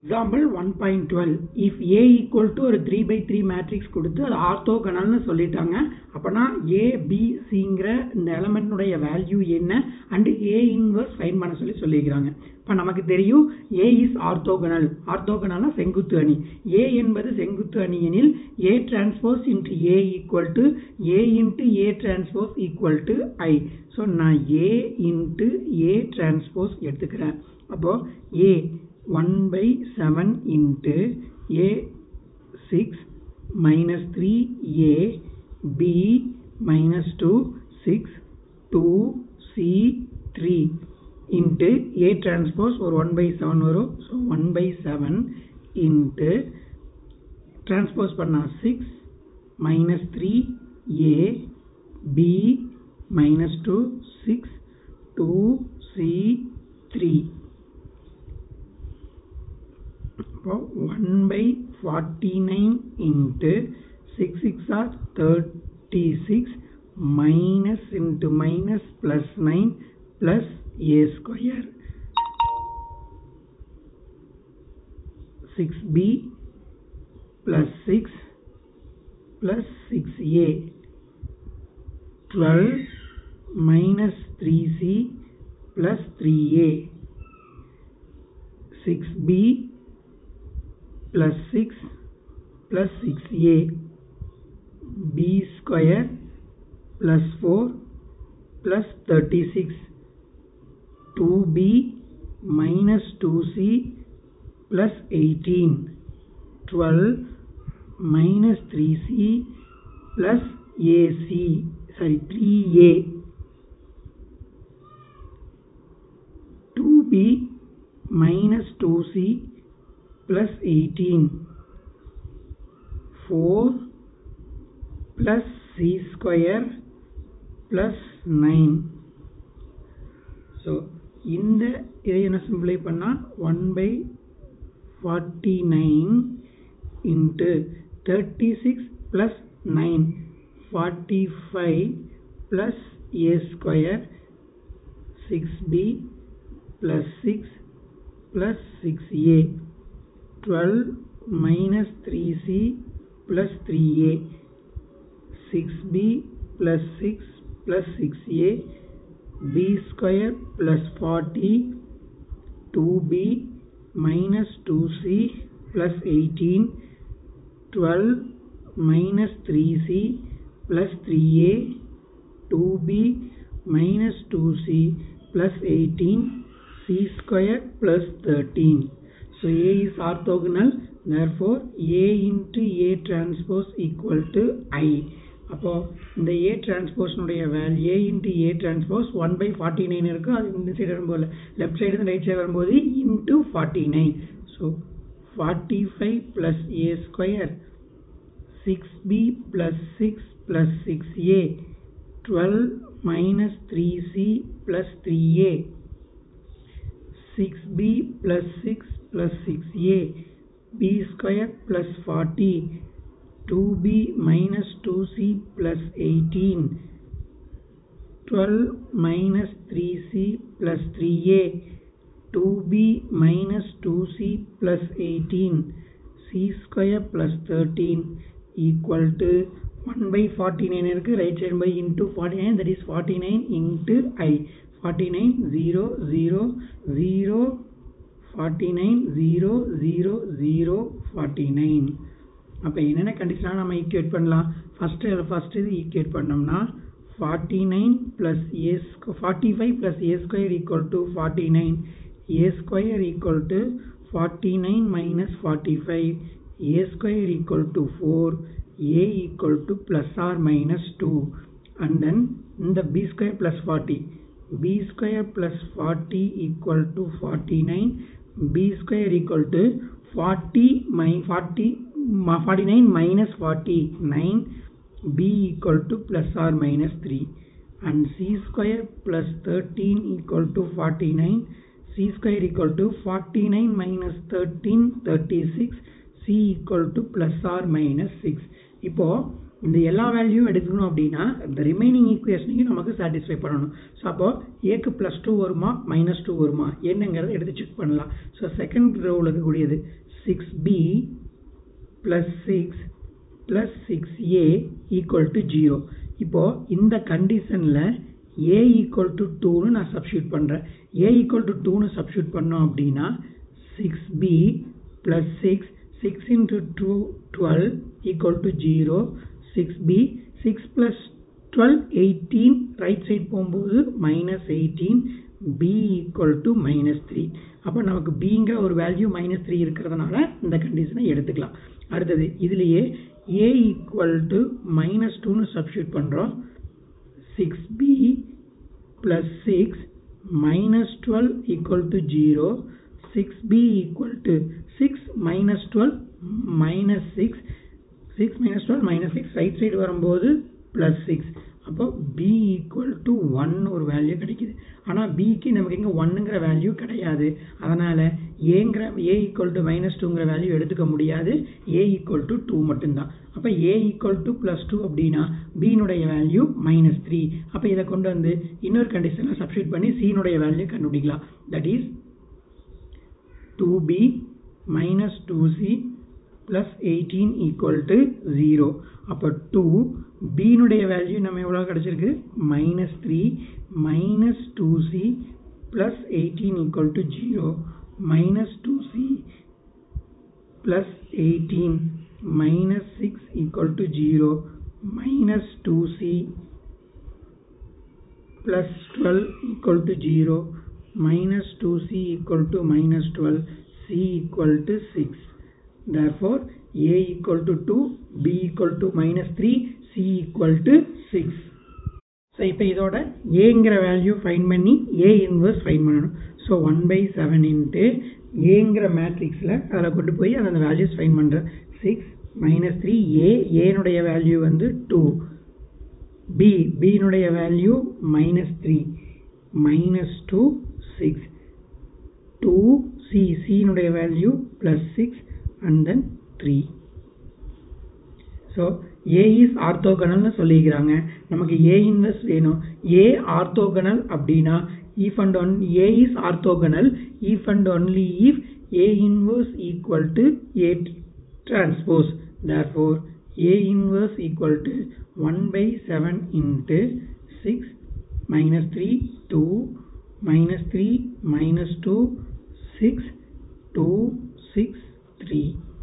example one point twelve if A equal to ஒரு three by three matrix கொடுத்து அது ஆர்த்தோகனல்னு சொல்லிட்டாங்க அப்போனா ஏ பி சிங்கிற இந்த எலமெண்ட்னுடைய வேல்யூ என்ன அண்டு ஏ இன்வர்ஸ் ஃபைன் பண்ண சொல்லி சொல்லியிருக்கிறாங்க இப்போ நமக்கு தெரியும் ஏ இஸ் ஆர்த்தோகனல் ஆர்த்தோகனல்னா செங்குத்து அணி ஏ என்பது செங்குத்து அணி எனில் A transpose into A equal to A into A transpose equal to I so நான் ஏ இன்ட்டு ஏ டிரான்ஸ்போஸ் எடுத்துக்கிறேன் அப்போது ஏ 1 by 7 into a 6 minus 3a b minus 2 6 2 c 3 into a transpose ஒரு 1 by 7 வரும் so 1 by 7 into transpose பண்ணா 6 minus 3 a b minus 2 6 2 c 3 இப்போ one by forty nine into six six are thirty six minus into minus plus nine plus A square six B plus six plus six A twelve minus three C plus three A six B plus 6 plus 6a b square plus 4 plus 36 2b minus 2c plus 18 12 minus 3c plus ac sorry 3a 2b minus 2c plus 18 4 plus c square plus 9 so இந்த இதை என்ன சிம்பிளை பண்ணா 1 by 49 into 36 plus 9 45 plus a square 6b plus 6 plus 6a 12 minus 3c plus 3a 6b plus 6 plus 6a b square plus 40 2b minus 2c plus 18 12 minus 3c plus 3a 2b minus 2c plus 18 c square plus 13 So A is orthogonal therefore A into A transpose equal to I அப்போ இந்த A transpose உடைய value A into A transpose 1 by 49 இருக்கு அது இந்த side வரும்போது left side இருந்து right side வரும்போது into 49 so 45 plus A square 6B plus 6 plus 6A 12 minus 3C plus 3A 6B plus 6 plus 6a b square plus 40 2b minus 2c plus 18 12 minus 3c plus 3a 2b minus 2c plus 18 c square plus 13 equal to 1 by 49 இருக்கு right side by into 49 that is 49 into i 49 0 0 0 49 0 0 0 49 அப்போ என்னென்ன கண்டிஷனாக நம்ம equate பண்ணலாம் first first இது equate பண்ணோம்னா forty nine plus A forty five plus A square equal to forty nine A square equal to forty nine minus forty five A square equal to four A equal to plus or minus two and then இந்த B square plus forty b square plus 40 equal to 49 b square equal to 40 my 40 49 minus 49 b equal to plus or minus 3 and c square plus 13 equal to 49 c square equal to 49 minus 13 36 c equal to plus or minus 6 இப்போ இந்த எல்லா வேல்யூவும் எடுக்கணும் அப்படின்னா இந்த remaining ஈக்குவேஷனையும் நமக்கு satisfy பண்ணணும் so அப்போ ஏக்கு ப்ளஸ் டூ வருமா மைனஸ் டூ வருமா என்னங்கிறத எடுத்து செக் பண்ணலாம் ஸோ செகண்ட் ரோவில் இருக்கக்கூடியது six B plus six plus six A equal to zero இப்போது இந்த கண்டிஷனில் ஏ ஈக்குவல் டு டூன்னு நான் சப்ஸ்டியூட் பண்ணுறேன் ஏ ஈக்குவல் டு டூன்னு சப்ஸ்டியூட் பண்ணோம் அப்படின்னா six B plus six six into two twelve equal to zero six B six plus twelve eighteen right side போகும்போது minus eighteen B equal to minus three அப்போ நமக்கு பிங்கிற ஒரு value minus three இருக்கிறதுனால இந்த கண்டிஷனை எடுத்துக்கலாம் அடுத்தது இதுலேயே ஏ ஈக்குவல் டு மைனஸ் டூன்னு சப்ஸ்டியூட் பண்ணுறோம் six B plus six minus twelve equal to zero six B equal to six minus twelve minus six six minus twelve minus six right side வரும்போது plus six அப்போ B equal to one ஒரு value கிடைக்குது ஆனால் பிக்கு நமக்கு இங்கே ஒன்னுங்கிற value கிடையாது அதனால் ஏங்கிற ஏ ஈக்குவல் டு மைனஸ் டூங்கிற வேல்யூ எடுத்துக்க முடியாது ஏ ஈக்குவல் டு டூ மட்டும்தான் அப்போ A equal to plus two அப்படின்னா பியினுடைய வேல்யூ மைனஸ் த்ரீ அப்போ இதை கொண்டு வந்து இன்னொரு கண்டிஷனில் சப்ஸ்டியூட் பண்ணி சியினுடைய வேல்யூ கண்டுபிடிக்கலாம் that is two B minus two C plus eighteen equal to zero அப்போ டூ பியினுடைய வேல்யூ நம்ம எவ்வளோ கிடச்சிருக்கு minus three minus two C plus eighteen equal to zero minus two C plus eighteen minus six equal to zero minus two C plus 12 equal to 0 minus 2c equal to minus 12 c equal to 6 therefore a equal to 2 b equal to minus 3 c equal to 6 so இப்போ இதோட ஏங்கிற value find பண்ணி A inverse find பண்ணணும் so one by seven into ஏங்கிற மேட்ரிக்ஸில் அதில் கொண்டு போய் அந்த வேல்யூஸ் ஃபைன் பண்ணுறேன் சிக்ஸ் மைனஸ் த்ரீ ஏ ஏனுடைய வேல்யூ வந்து டூ b b னுடைய value minus three minus two six two C சினுடைய value plus six and then three so A is ஆர்த்தோகனல்னு சொல்லிக்கிறாங்க நமக்கு ஏ இன்வெர்ஸ் வேணும் ஏ ஆர்த்தோகனல் அப்படின்னா if and on A is orthogonal if and only if A inverse equal to A transpose therefore A inverse equal to 1 by 7 into 6 minus 3 2 minus 3 minus 2 6 2 6 3